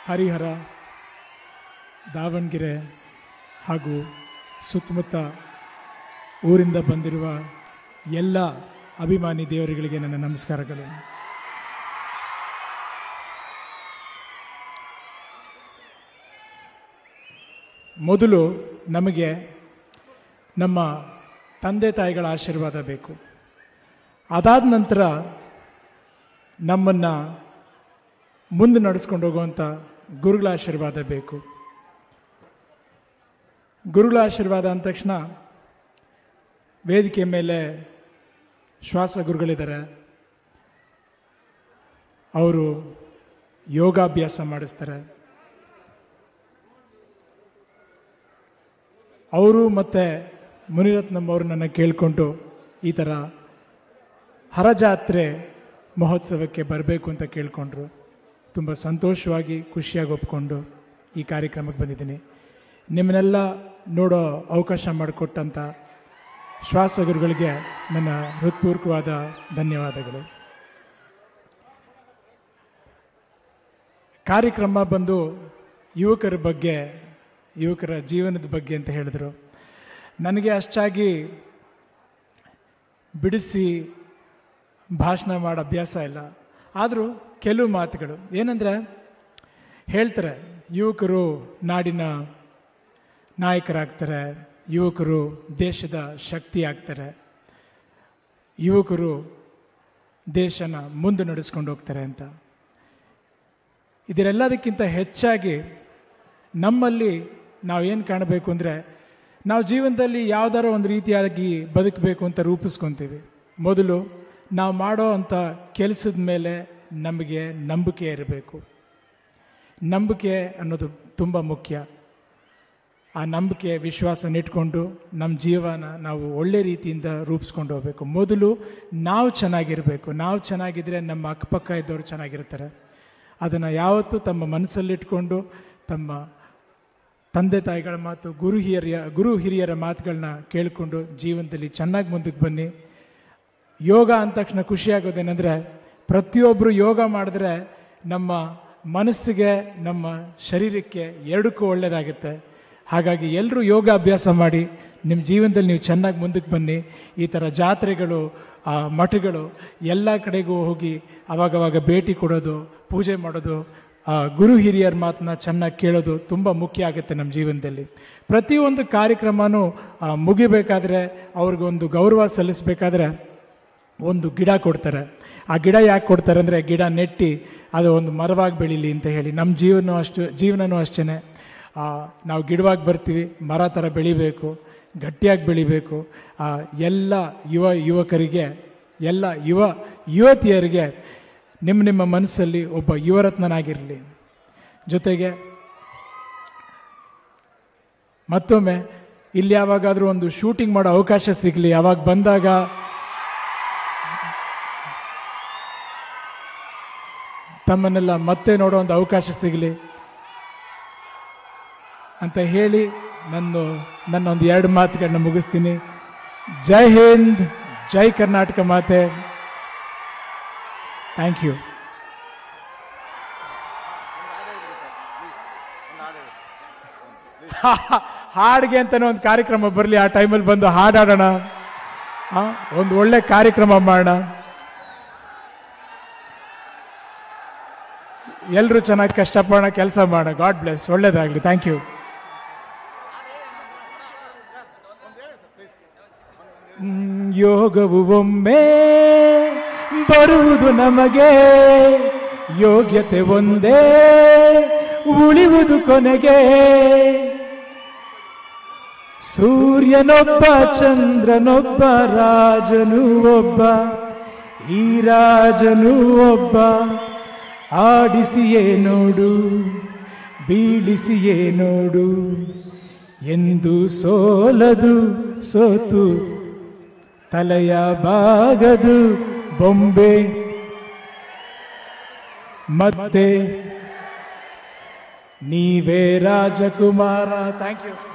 ಹರಿಹರ ದಾವಣಗೆರೆ ಹಾಗೂ ಸುತ್ತಮುತ್ತ ಊರಿಂದ ಬಂದಿರುವ ಎಲ್ಲ ಅಭಿಮಾನಿ ದೇವರುಗಳಿಗೆ ನನ್ನ ನಮಸ್ಕಾರಗಳು ಮೊದಲು ನಮಗೆ ನಮ್ಮ ತಂದೆ ತಾಯಿಗಳ ಆಶೀರ್ವಾದ ಬೇಕು ಅದಾದ ನಂತರ ನಮ್ಮನ್ನು ಮುಂದೆ ನಡೆಸ್ಕೊಂಡು ಹೋಗುವಂಥ ಗುರುಗಳ ಆಶೀರ್ವಾದ ಬೇಕು ಗುರುಗಳ ಆಶೀರ್ವಾದ ಅಂದ ತಕ್ಷಣ ವೇದಿಕೆ ಮೇಲೆ ಶ್ವಾಸ ಗುರುಗಳಿದ್ದಾರೆ ಅವರು ಯೋಗಾಭ್ಯಾಸ ಮಾಡಿಸ್ತಾರೆ ಅವರು ಮತ್ತು ಮುನಿರತ್ನಂ ಅವರು ನನ್ನ ಕೇಳಿಕೊಂಡು ಈ ಥರ ಹರಜಾತ್ರೆ ಮಹೋತ್ಸವಕ್ಕೆ ಬರಬೇಕು ಅಂತ ಕೇಳಿಕೊಂಡ್ರು ತುಂಬ ಸಂತೋಷವಾಗಿ ಖುಷಿಯಾಗಿ ಒಪ್ಕೊಂಡು ಈ ಕಾರ್ಯಕ್ರಮಕ್ಕೆ ಬಂದಿದ್ದೀನಿ ನಿಮ್ಮನ್ನೆಲ್ಲ ನೋಡೋ ಅವಕಾಶ ಮಾಡಿಕೊಟ್ಟಂಥ ಶ್ವಾಸಗುರುಗಳಿಗೆ ನನ್ನ ಹೃತ್ಪೂರ್ವಕವಾದ ಧನ್ಯವಾದಗಳು ಕಾರ್ಯಕ್ರಮ ಬಂದು ಯುವಕರ ಬಗ್ಗೆ ಯುವಕರ ಜೀವನದ ಬಗ್ಗೆ ಅಂತ ಹೇಳಿದ್ರು ನನಗೆ ಅಷ್ಟಾಗಿ ಬಿಡಿಸಿ ಭಾಷಣ ಮಾಡೋ ಅಭ್ಯಾಸ ಇಲ್ಲ ಆದರೂ ಕೆಲವು ಮಾತುಗಳು ಏನಂದರೆ ಹೇಳ್ತಾರೆ ಯುವಕರು ನಾಡಿನ ನಾಯಕರಾಗ್ತಾರೆ ಯುವಕರು ದೇಶದ ಶಕ್ತಿ ಆಗ್ತಾರೆ ಯುವಕರು ದೇಶನ ಮುಂದೆ ನಡೆಸ್ಕೊಂಡು ಹೋಗ್ತಾರೆ ಅಂತ ಇದರೆಲ್ಲದಕ್ಕಿಂತ ಹೆಚ್ಚಾಗಿ ನಮ್ಮಲ್ಲಿ ನಾವೇನು ಕಾಣಬೇಕು ಅಂದರೆ ನಾವು ಜೀವನದಲ್ಲಿ ಯಾವ್ದಾರ ಒಂದು ರೀತಿಯಾಗಿ ಬದುಕಬೇಕು ಅಂತ ರೂಪಿಸ್ಕೊತೀವಿ ಮೊದಲು ನಾವು ಮಾಡೋ ಅಂಥ ಕೆಲಸದ ಮೇಲೆ ನಮಗೆ ನಂಬಿಕೆ ಇರಬೇಕು ನಂಬಿಕೆ ಅನ್ನೋದು ತುಂಬ ಮುಖ್ಯ ಆ ನಂಬಿಕೆ ವಿಶ್ವಾಸನ ಇಟ್ಕೊಂಡು ನಮ್ಮ ಜೀವನ ನಾವು ಒಳ್ಳೆ ರೀತಿಯಿಂದ ರೂಪಿಸ್ಕೊಂಡು ಹೋಗ್ಬೇಕು ಮೊದಲು ನಾವು ಚೆನ್ನಾಗಿರಬೇಕು ನಾವು ಚೆನ್ನಾಗಿದ್ದರೆ ನಮ್ಮ ಅಕ್ಕಪಕ್ಕ ಇದ್ದವರು ಚೆನ್ನಾಗಿರ್ತಾರೆ ಅದನ್ನು ಯಾವತ್ತೂ ತಮ್ಮ ಮನಸ್ಸಲ್ಲಿಟ್ಕೊಂಡು ತಮ್ಮ ತಂದೆ ತಾಯಿಗಳ ಮಾತು ಗುರು ಹಿರಿಯ ಗುರು ಹಿರಿಯರ ಮಾತುಗಳನ್ನ ಕೇಳಿಕೊಂಡು ಜೀವನದಲ್ಲಿ ಚೆನ್ನಾಗಿ ಮುಂದಕ್ಕೆ ಬನ್ನಿ ಯೋಗ ಅಂದ ತಕ್ಷಣ ಖುಷಿಯಾಗೋದೇನೆಂದರೆ ಪ್ರತಿಯೊಬ್ಬರು ಯೋಗ ಮಾಡಿದ್ರೆ ನಮ್ಮ ಮನಸ್ಸಿಗೆ ನಮ್ಮ ಶರೀರಕ್ಕೆ ಎರಡಕ್ಕೂ ಒಳ್ಳೆಯದಾಗುತ್ತೆ ಹಾಗಾಗಿ ಎಲ್ಲರೂ ಯೋಗ ಅಭ್ಯಾಸ ಮಾಡಿ ನಿಮ್ಮ ಜೀವನದಲ್ಲಿ ನೀವು ಚೆನ್ನಾಗಿ ಮುಂದಕ್ಕೆ ಬನ್ನಿ ಈ ಥರ ಜಾತ್ರೆಗಳು ಆ ಮಠಗಳು ಎಲ್ಲ ಕಡೆಗೂ ಹೋಗಿ ಅವಾಗವಾಗ ಭೇಟಿ ಕೊಡೋದು ಪೂಜೆ ಮಾಡೋದು ಆ ಗುರು ಹಿರಿಯರ ಮಾತನ್ನ ಚೆನ್ನಾಗಿ ಕೇಳೋದು ತುಂಬ ಮುಖ್ಯ ಆಗುತ್ತೆ ನಮ್ಮ ಜೀವನದಲ್ಲಿ ಪ್ರತಿಯೊಂದು ಕಾರ್ಯಕ್ರಮನೂ ಆ, ಮುಗಿಬೇಕಾದ್ರೆ ಅವ್ರಿಗೊಂದು ಗೌರವ ಸಲ್ಲಿಸಬೇಕಾದ್ರೆ ಒಂದು ಗಿಡ ಕೊಡ್ತಾರೆ ಆ ಗಿಡ ಯಾಕೆ ಕೊಡ್ತಾರೆ ಅಂದರೆ ಗಿಡ ನೆಟ್ಟಿ ಅದು ಒಂದು ಮರವಾಗಿ ಬೆಳೀಲಿ ಅಂತ ಹೇಳಿ ನಮ್ಮ ಜೀವನ ಅಷ್ಟು ಜೀವನನೂ ಅಷ್ಟೇ ನಾವು ಗಿಡವಾಗಿ ಬರ್ತೀವಿ ಮರ ಥರ ಬೆಳಿಬೇಕು ಗಟ್ಟಿಯಾಗಿ ಬೆಳಿಬೇಕು ಆ, ಎಲ್ಲ ಯುವ ಯುವಕರಿಗೆ ಎಲ್ಲ ಯುವ ಯುವತಿಯರಿಗೆ ನಿಮ್ಮ ನಿಮ್ಮ ಮನಸ್ಸಲ್ಲಿ ಒಬ್ಬ ಯುವರತ್ನನಾಗಿರಲಿ ಜೊತೆಗೆ ಮತ್ತೊಮ್ಮೆ ಇಲ್ಲಿ ಯಾವಾಗಾದರೂ ಒಂದು ಶೂಟಿಂಗ್ ಮಾಡೋ ಅವಕಾಶ ಸಿಗಲಿ ಅವಾಗ ಬಂದಾಗ ತಮ್ಮನ್ನೆಲ್ಲ ಮತ್ತೆ ನೋಡೋ ಒಂದು ಅವಕಾಶ ಸಿಗಲಿ ಅಂತ ಹೇಳಿ ನನ್ನ ನನ್ನ ಒಂದು ಎರಡು ಮಾತುಗಳನ್ನ ಮುಗಿಸ್ತೀನಿ ಜೈ ಹಿಂದ್ ಜೈ ಕರ್ನಾಟಕ ಮಾತೆ ಥ್ಯಾಂಕ್ ಯು ಹಾಡಿಗೆ ಅಂತಾನೆ ಒಂದು ಕಾರ್ಯಕ್ರಮ ಬರಲಿ ಆ ಟೈಮಲ್ಲಿ ಬಂದು ಹಾಡಾಡೋಣ ಆ, ಒಂದು ಒಳ್ಳೆ ಕಾರ್ಯಕ್ರಮ ಮಾಡೋಣ ಎಲ್ಲರೂ ಚೆನ್ನಾಗಿ ಕಷ್ಟಪಡೋಣ ಕೆಲಸ ಮಾಡೋಣ ಗಾಡ್ ಬ್ಲೆಸ್ ಒಳ್ಳೇದಾಗಲಿ ಥ್ಯಾಂಕ್ ಯು ಹ್ಮ್, ಯೋಗವು ಒಮ್ಮೆ ಬರುವುದು ನಮಗೆ ಯೋಗ್ಯತೆ ಒಂದೇ ಉಳಿಯುವುದು ಕೊನೆಗೆ ಸೂರ್ಯನೊಬ್ಬ ಚಂದ್ರನೊಬ್ಬ ರಾಜನು ಒಬ್ಬ ಈ ರಾಜನು ಒಬ್ಬ ಆಡಿಸಿಯೇ ನೋಡು ಬೀಳಿಸಿಯೇ ನೋಡು ಎಂದು ಸೋಲದು ಸೋತು ತಲೆಯ ಬಾಗದು ಬೊಂಬೆ ಮತ್ತೆ ನೀವೇ ರಾಜಕುಮಾರ ಥ್ಯಾಂಕ್ ಯು